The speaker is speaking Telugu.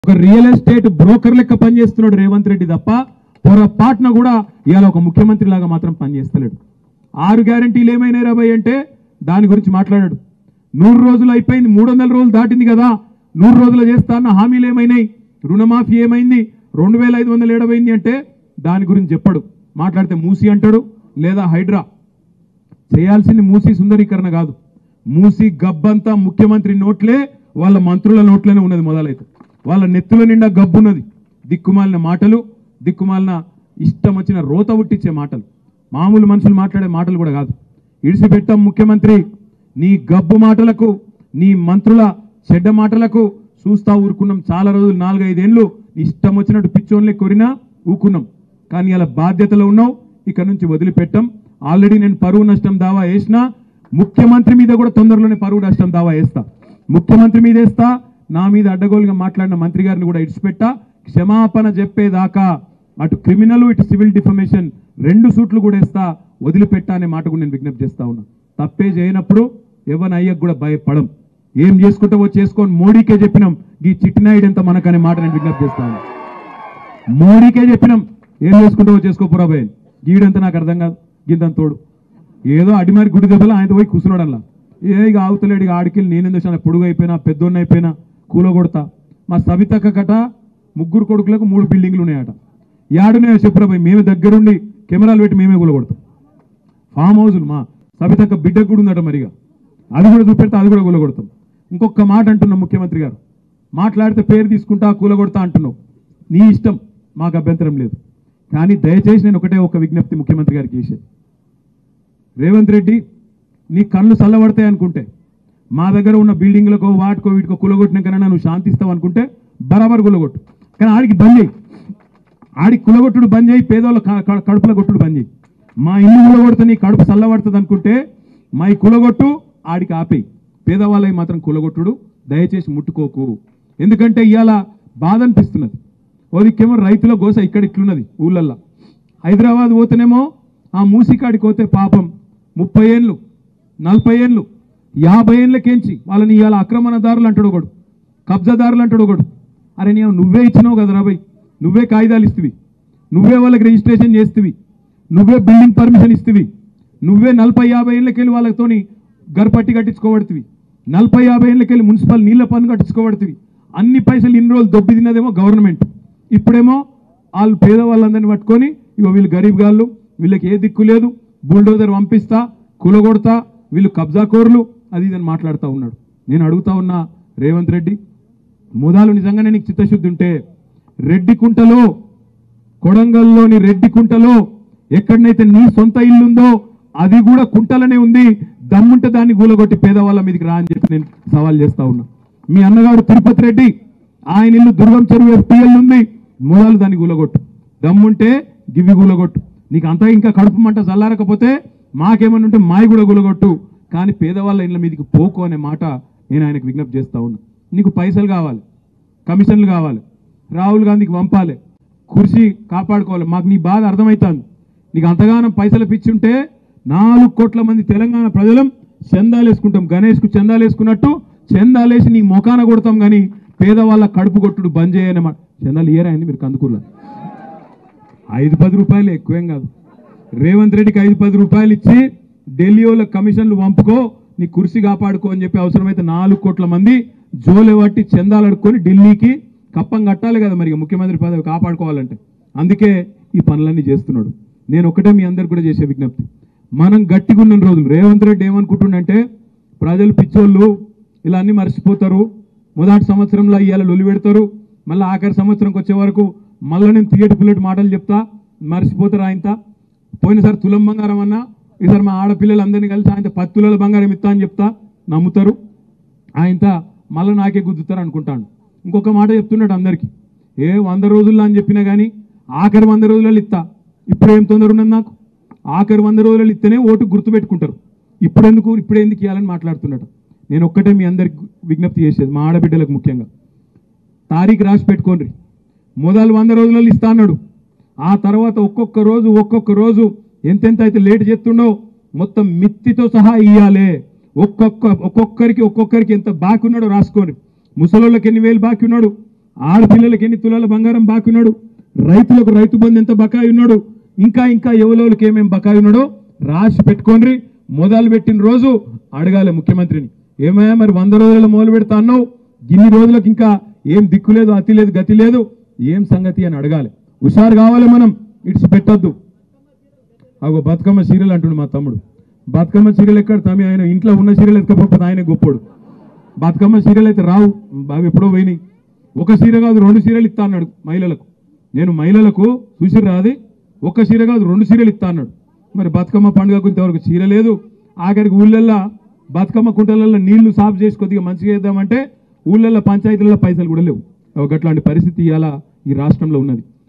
ఒక రియల్ ఎస్టేట్ బ్రోకర్ లెక్క పనిచేస్తున్నాడు రేవంత్ రెడ్డి తప్ప పొరపాటున కూడా ఇవాళ ఒక ముఖ్యమంత్రి లాగా మాత్రం పనిచేస్తలేడు ఆరు గ్యారంటీలు ఏమైనాయి రాబాయ్ అంటే దాని గురించి మాట్లాడాడు నూరు రోజులు అయిపోయింది మూడు వందల రోజులు దాటింది కదా నూరు రోజులు చేస్తా అన్న హామీలు ఏమైనాయి రుణమాఫీ ఏమైంది రెండు వేల ఐదు వందలు ఏడవైంది అంటే దాని గురించి చెప్పడు మాట్లాడితే మూసి అంటాడు లేదా హైడ్రా చేయాల్సింది మూసి సుందరీకరణ కాదు మూసి గబ్బంతా ముఖ్యమంత్రి నోట్లే వాళ్ళ మంత్రుల నోట్లోనే ఉన్నది మొదలైతే వాళ్ళ నెత్తుల నిండా గబ్బున్నది దిక్కుమాలిన మాటలు దిక్కుమాలిన ఇష్టం వచ్చిన రోత పుట్టించే మాటలు మామూలు మనుషులు మాట్లాడే మాటలు కూడా కాదు ఇడిసిపెట్టాం ముఖ్యమంత్రి నీ గబ్బు మాటలకు నీ మంత్రుల చెడ్డ మాటలకు చూస్తా ఊరుకున్నాం చాలా రోజులు నాలుగైదేళ్ళు ఇష్టం వచ్చినట్టు పిచ్చోన్లే కొరినా ఊకున్నాం కానీ అలా బాధ్యతలో ఉన్నావు ఇక్కడ నుంచి వదిలిపెట్టాం ఆల్రెడీ నేను పరువు నష్టం దావా వేసినా ముఖ్యమంత్రి మీద కూడా తొందరలోనే పరువు నష్టం దావా వేస్తా ముఖ్యమంత్రి మీద వేస్తా నా మీద అడ్డగోలుగా మాట్లాడిన మంత్రి గారిని కూడా ఇడిచిపెట్టా క్షమాపణ చెప్పేదాకా అటు క్రిమినల్ ఇటు సివిల్ డిఫమేషన్ రెండు సూట్లు కూడా వేస్తా వదిలిపెట్టా అనే మాట కూడా నేను విజ్ఞప్తి చేస్తా ఉన్నా తప్పే చేయనప్పుడు ఎవరి అయ్యకు కూడా భయపడం ఏం చేసుకుంటావో చేసుకొని మోడీకే చెప్పినాం ఈ చిట్టినాయుడు ఎంత మనకనే మాట నేను విజ్ఞప్తి చేస్తా ఉన్నా మోడీకే చెప్పినాం ఏం చేసుకుంటావో చేసుకోపోరా భయ్ గీడంతా నాకు అర్థం కాదు గింతంత తోడు ఏదో అడిమారి గుడి దెబ్బలు ఆయన పోయి కూర్చున్నాడు అలా ఏ ఇక ఆవుతలేడు ఇక ఆడికెళ్ళి నేనేం చాలా పొడుగు అయిపోయినా పెద్దోన్న అయిపోయినా కూల కొడతా మా సవితక్క కట ముగ్గురు కొడుకులకు మూడు బిల్డింగ్లు ఉన్నాయట యాడునే చెప్పురా భయ్ మేమే దగ్గరుండి కెమెరాలు పెట్టి మేమే కూల కొడతాం ఫామ్ హౌజులు మా సవితక్క బిడ్డకు కూడా ఉందట మరిగా అది కూడా చూపెడితే అది కూడా కూలగొడతాం ఇంకొక మాట అంటున్నాం ముఖ్యమంత్రి గారు మాట్లాడితే పేరు తీసుకుంటా కూలగొడతా అంటున్నావు నీ ఇష్టం మాకు అభ్యంతరం లేదు కానీ దయచేసి నేను ఒకటే ఒక విజ్ఞప్తి ముఖ్యమంత్రి గారికి చేసేది రేవంత్ రెడ్డి నీ కళ్ళు చల్లబడతాయి అనుకుంటే మా దగ్గర ఉన్న బిల్డింగ్లకో వాటికో వీటికో కులగొట్టినాకైనా నువ్వు శాంతిస్తావు అనుకుంటే బరాబర్ కులగొట్టు కానీ ఆడికి బంద్ చేయి ఆడికి కులగొట్టుడు బంద్ చేయి పేదోళ్ళ క- క- కడుపుల కొట్టుడు బంద్ చేయి మా ఇల్లు కులగొడితే నీ కడుపు చల్లబడుతుంది అనుకుంటే మా ఈ కులగొట్టు ఆడికి ఆపేయి పేదవాళ్ళకి మాత్రం కులగొట్టుడు దయచేసి ముట్టుకోకు ఎందుకంటే ఇవాళ బాధ అనిపిస్తున్నది ఓదికేమో రైతుల గోస ఇక్కడ ఇట్లున్నది ఊళ్ళల్లో హైదరాబాద్ పోతేనేమో ఆ మూసికాడికి పోతే పాపం ముప్పై ఏళ్ళు నలభై ఏళ్ళు యాభై ఏళ్ళకేంచి వాళ్ళని ఇవాళ ఆక్రమణదారులు అంటాడు ఒకడు కబ్జాదారులు అంటాడు ఒకడు అరే నేను నువ్వే ఇచ్చినావు కదా రాబోయ్ నువ్వే కాగితాలు ఇస్తువి నువ్వే వాళ్ళకి రిజిస్ట్రేషన్ చేస్తువి నువ్వే బిల్డింగ్ పర్మిషన్ ఇస్తువి నువ్వే నలభై యాభై ఏళ్ళకెళ్ళి వాళ్ళతోని గర్పట్టి కట్టించుకోబడుతుంది నలభై యాభై ఏళ్ళకెళ్ళి మున్సిపల్ నీళ్ళ పన్ను కట్టించుకోబడుతుంది అన్ని పైసలు ఇన్ని రోజులు దొబ్బి తిన్నదేమో గవర్నమెంట్ ఇప్పుడేమో వాళ్ళు పేదవాళ్ళందరినీ పట్టుకొని ఇగో వీళ్ళు గరీబ్ గాళ్ళు వీళ్ళకి ఏ దిక్కు లేదు బుల్డోజర్ పంపిస్తా కూలగొడతా వీళ్ళు కబ్జాకోరులు అది ఇదని మాట్లాడుతూ ఉన్నాడు నేను అడుగుతా ఉన్నా రేవంత్ రెడ్డి ముదాలు నిజంగానే నీకు చిత్తశుద్ధి ఉంటే రెడ్డికుంటలో కొడంగల్లోని రెడ్డికుంటలో ఎక్కడనైతే నీ సొంత ఇల్లు ఉందో అది కూడా కుంటలనే ఉంది దమ్ముంటే దాన్ని గూలగొట్టి పేదవాళ్ళ మీదకి రా అని చెప్పి నేను సవాల్ చేస్తా ఉన్నా మీ అన్నగారు తిరుపతి రెడ్డి ఆయన ఇల్లు దుర్గం చెరువు ఎఫ్టీఎల్ ఉంది మూలాలు దాన్ని గూలగొట్టు దమ్ముంటే గివి గూలగొట్టు నీకు అంతా ఇంకా కడుపు మంట చల్లారకపోతే మాకేమన్నా ఉంటే మాయి కూడా గులగొట్టు కానీ పేదవాళ్ళ ఇళ్ళ మీదకి పోకు అనే మాట నేను ఆయనకు విజ్ఞప్తి చేస్తా ఉన్నా నీకు పైసలు కావాలి కమిషన్లు కావాలి రాహుల్ గాంధీకి పంపాలి కుర్చీ కాపాడుకోవాలి మాకు నీ బాధ అర్థమవుతుంది నీకు అంతగానం పైసలు పిచ్చుంటే నాలుగు కోట్ల మంది తెలంగాణ ప్రజలం చందాలు వేసుకుంటాం గణేష్కు చందాలు వేసుకున్నట్టు చందాలేసి నీ మొఖాన కొడతాం కానీ పేదవాళ్ళ కడుపు కొట్టుడు బంద్ చేయని మాట చందాలు ఇయరాయండి మీరు కందుకూరులో ఐదు పది రూపాయలు ఎక్కువేం కాదు రేవంత్ రెడ్డికి ఐదు పది రూపాయలు ఇచ్చి ఢిల్లీ వాళ్ళ కమిషన్లు పంపుకో నీ కుర్చీ కాపాడుకో అని చెప్పి అవసరమైతే నాలుగు కోట్ల మంది జోలె పట్టి చందాలు అడుక్కొని ఢిల్లీకి కప్పం కట్టాలి కదా మరి ఇక ముఖ్యమంత్రి పదవి కాపాడుకోవాలంటే అందుకే ఈ పనులన్నీ చేస్తున్నాడు నేను ఒకటే మీ అందరికి కూడా చేసే విజ్ఞప్తి మనం గట్టిగా ఉన్న రోజులు రేవంత్ రెడ్డి ఏమనుకుంటుండంటే ప్రజలు పిచ్చోళ్ళు ఇలా అన్ని మర్చిపోతారు మొదటి సంవత్సరంలో ఇవాళ లొలి పెడతారు మళ్ళీ ఆఖరి సంవత్సరంకి వచ్చే వరకు మళ్ళీ నేను తీయటి పుల్లటి మాటలు చెప్తా మర్చిపోతారు ఆయనతో పోయినసారి తులం బంగారం అన్నా ఈసారి మా ఆడపిల్లలందరినీ కలిసి ఆయన పది తులాల బంగారం ఇస్తా అని చెప్తా నమ్ముతారు ఆయనతో మళ్ళీ నాకే గుద్దుతారు అనుకుంటాను ఇంకొక మాట చెప్తున్నాడు అందరికీ ఏ వంద రోజుల్లో అని చెప్పినా కానీ ఆఖరి వంద రోజులలో ఇస్తా ఇప్పుడు ఏం తొందర ఉన్నది నాకు ఆఖరి వంద రోజులలో ఇస్తేనే ఓటు గుర్తుపెట్టుకుంటారు ఇప్పుడు ఎందుకు ఇప్పుడు ఎందుకు ఇవ్వాలని మాట్లాడుతున్నాడు నేను ఒక్కటే మీ అందరికి విజ్ఞప్తి చేసేది మా ఆడబిడ్డలకు ముఖ్యంగా తారీఖు రాసి పెట్టుకోండి మొదలు వంద రోజులలో ఇస్తా అన్నాడు ఆ తర్వాత ఒక్కొక్క రోజు ఒక్కొక్క రోజు ఎంతెంత అయితే లేట్ చేస్తుండో మొత్తం మిత్తితో సహా ఇయ్యాలే ఒక్కొక్క ఒక్కొక్కరికి ఒక్కొక్కరికి ఎంత బాకీ ఉన్నాడో రాసుకోండి ముసలోళ్ళకి ఎన్ని వేలు బాకీ ఉన్నాడు ఆడపిల్లలకి ఎన్ని తులాల బంగారం బాకీ ఉన్నాడు రైతులకు రైతు బంధు ఎంత బకాయి ఉన్నాడు ఇంకా ఇంకా ఎవలోకి ఏమేం బకాయి ఉన్నాడో రాసి పెట్టుకోండి మొదలు పెట్టిన రోజు అడగాలి ముఖ్యమంత్రిని ఏమయ్యా మరి వంద రోజులలో మొదలు పెడతా అన్నావు ఇన్ని రోజులకు ఇంకా ఏం దిక్కు లేదు అతి లేదు గతి లేదు ఏం సంగతి అని అడగాలి హుషారు కావాలి మనం ఇట్స్ పెట్టొద్దు అగో బతుకమ్మ సీరియల్ అంటుండు మా తమ్ముడు బతుకమ్మ సీరియల్ ఎక్కడ తమ్మి ఆయన ఇంట్లో ఉన్న సీరియల్ ఎత్తుకపోతే ఆయన గొప్పోడు బతుకమ్మ సీరియల్ అయితే రావు అవి ఎప్పుడో పోయినాయి ఒక సీర కాదు రెండు సీరియల్ ఇస్తా అన్నాడు మహిళలకు నేను మహిళలకు చూసి రాది ఒక సీర కాదు రెండు సీరియల్ ఇస్తా అన్నాడు మరి బతుకమ్మ పండుగకు ఇంతవరకు చీర లేదు ఆఖరికి ఊళ్ళల్లో బతుకమ్మ కుంటలలో నీళ్లు సాఫ్ చేసి కొద్దిగా మంచిగా చేద్దామంటే ఊళ్ళల్లో పంచాయతీలలో పైసలు కూడా లేవు ఒక అట్లాంటి పరిస్థితి ఇవాళ ఈ రాష్ట్రంలో ఉన్నది